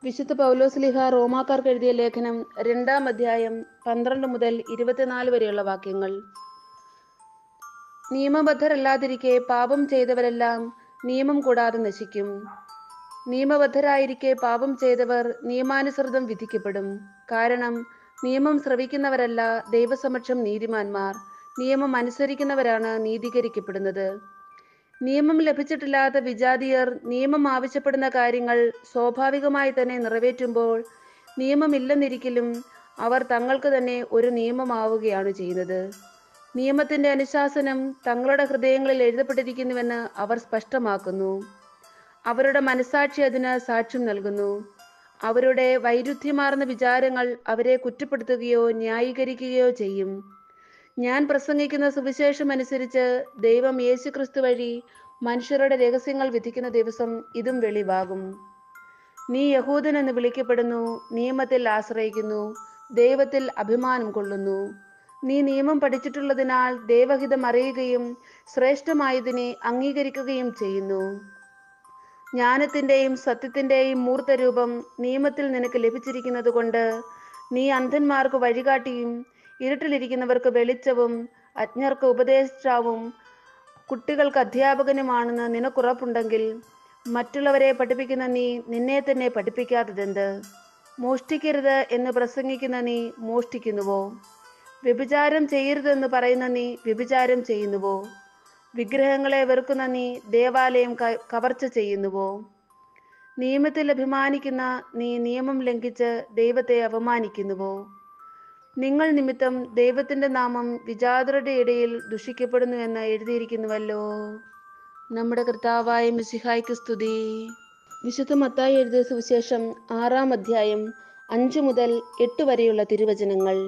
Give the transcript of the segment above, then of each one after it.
വിശുദ്ധ പൗലോസ്ലിഹ റോമാക്കാർക്ക് എഴുതിയ ലേഖനം രണ്ടാം അധ്യായം പന്ത്രണ്ട് മുതൽ ഇരുപത്തിനാല് വരെയുള്ള വാക്യങ്ങൾ നിയമബദ്ധരല്ലാതിരിക്കെ പാപം ചെയ്തവരെല്ലാം നിയമം കൂടാതെ നശിക്കും നിയമബദ്ധരായിരിക്കെ പാപം ചെയ്തവർ നിയമാനുസൃതം വിധിക്കപ്പെടും കാരണം നിയമം ശ്രവിക്കുന്നവരല്ല ദൈവസമക്ഷം നീതിമാന്മാർ നിയമം അനുസരിക്കുന്നവരാണ് നീതീകരിക്കപ്പെടുന്നത് നിയമം ലഭിച്ചിട്ടില്ലാത്ത വിജാതിയർ നിയമം ആവശ്യപ്പെടുന്ന കാര്യങ്ങൾ സ്വാഭാവികമായി തന്നെ നിറവേറ്റുമ്പോൾ നിയമമില്ലെന്നിരിക്കലും അവർ തങ്ങൾക്ക് തന്നെ ഒരു നിയമമാവുകയാണ് ചെയ്യുന്നത് നിയമത്തിന്റെ അനുശാസനം തങ്ങളുടെ ഹൃദയങ്ങളിൽ എഴുതപ്പെട്ടിരിക്കുന്നുവെന്ന് അവർ സ്പഷ്ടമാക്കുന്നു അവരുടെ മനസാക്ഷി അതിന് സാക്ഷ്യം നൽകുന്നു അവരുടെ വൈരുദ്ധ്യമാർന്ന വിചാരങ്ങൾ അവരെ കുറ്റപ്പെടുത്തുകയോ ന്യായീകരിക്കുകയോ ചെയ്യും ഞാൻ പ്രസംഗിക്കുന്ന സുവിശേഷം അനുസരിച്ച് ദൈവം യേശുക്രിസ്തു വഴി മനുഷ്യരുടെ രഹസ്യങ്ങൾ വിധിക്കുന്ന ദിവസം ഇതും വെളിവാകും നീ യഹൂദൻ എന്ന് വിളിക്കപ്പെടുന്നു നിയമത്തിൽ ആശ്രയിക്കുന്നു ദൈവത്തിൽ അഭിമാനം കൊള്ളുന്നു നീ നിയമം പഠിച്ചിട്ടുള്ളതിനാൽ ദൈവഹിതം അറിയുകയും ശ്രേഷ്ഠമായതിനെ അംഗീകരിക്കുകയും ചെയ്യുന്നു ജ്ഞാനത്തിന്റെയും സത്യത്തിന്റെയും മൂർത്തരൂപം നിയമത്തിൽ നിനക്ക് ലഭിച്ചിരിക്കുന്നത് കൊണ്ട് നീ അന്ധന്മാർക്ക് വഴികാട്ടിയും ഇരുട്ടിലിരിക്കുന്നവർക്ക് വെളിച്ചവും അജ്ഞർക്ക് ഉപദേഷ്ടാവും കുട്ടികൾക്ക് അധ്യാപകനുമാണെന്ന് നിനക്കുറപ്പുണ്ടെങ്കിൽ മറ്റുള്ളവരെ പഠിപ്പിക്കുന്ന നീ നിന്നെ തന്നെ പഠിപ്പിക്കാത്തതെന്ത് മോഷ്ടിക്കരുത് എന്ന് പ്രസംഗിക്കുന്ന നീ മോഷ്ടിക്കുന്നുവോ വ്യഭിചാരം ചെയ്യരുതെന്ന് പറയുന്ന നീ വ്യഭിചാരം ചെയ്യുന്നുവോ വിഗ്രഹങ്ങളെ വെറുക്കുന്ന നീ ദേവാലയം കവർച്ച ചെയ്യുന്നുവോ നിയമത്തിൽ അഭിമാനിക്കുന്ന നീ നിയമം ലംഘിച്ച് ദൈവത്തെ അപമാനിക്കുന്നുവോ നിങ്ങൾ നിമിത്തം ദൈവത്തിന്റെ നാമം വിജാതരുടെ ഇടയിൽ ദുഷിക്കപ്പെടുന്നു എന്ന് എഴുതിയിരിക്കുന്നുവല്ലോ നമ്മുടെ കർത്താവായ മിസിഹായ്ക്ക് സ്തുതി വിശുദ്ധ മത്തായി എഴുതിയ സുവിശേഷം ആറാം അധ്യായം അഞ്ചു മുതൽ എട്ട് വരെയുള്ള തിരുവചനങ്ങൾ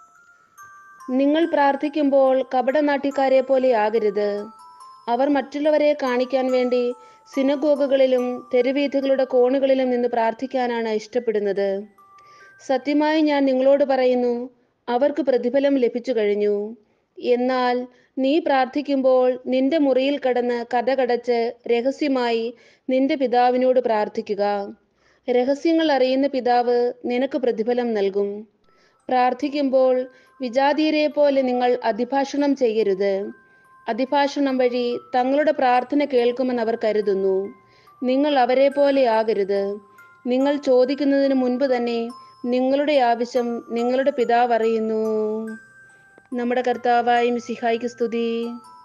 നിങ്ങൾ പ്രാർത്ഥിക്കുമ്പോൾ കപടനാട്യക്കാരെ പോലെ ആകരുത് അവർ മറ്റുള്ളവരെ കാണിക്കാൻ വേണ്ടി സിനഗോഗുകളിലും തെരുവീഥികളുടെ കോണുകളിലും നിന്ന് പ്രാർത്ഥിക്കാനാണ് ഇഷ്ടപ്പെടുന്നത് സത്യമായി ഞാൻ നിങ്ങളോട് പറയുന്നു അവർക്ക് പ്രതിഫലം ലഭിച്ചു കഴിഞ്ഞു എന്നാൽ നീ പ്രാർത്ഥിക്കുമ്പോൾ നിന്റെ മുറിയിൽ കടന്ന് കഥകടച്ച് രഹസ്യമായി നിന്റെ പിതാവിനോട് പ്രാർത്ഥിക്കുക രഹസ്യങ്ങൾ അറിയുന്ന പിതാവ് നിനക്ക് പ്രതിഫലം നൽകും പ്രാർത്ഥിക്കുമ്പോൾ വിജാതീയരെ പോലെ നിങ്ങൾ അതിഭാഷണം ചെയ്യരുത് അതിഭാഷണം വഴി തങ്ങളുടെ പ്രാർത്ഥന കേൾക്കുമെന്ന് അവർ കരുതുന്നു നിങ്ങൾ അവരെ പോലെ ആകരുത് നിങ്ങൾ ചോദിക്കുന്നതിന് മുൻപ് തന്നെ നിങ്ങളുടെ ആവശ്യം നിങ്ങളുടെ പിതാവ് അറിയുന്നു നമ്മുടെ കർത്താവായ മിസിഹായിക്ക് സ്തുതി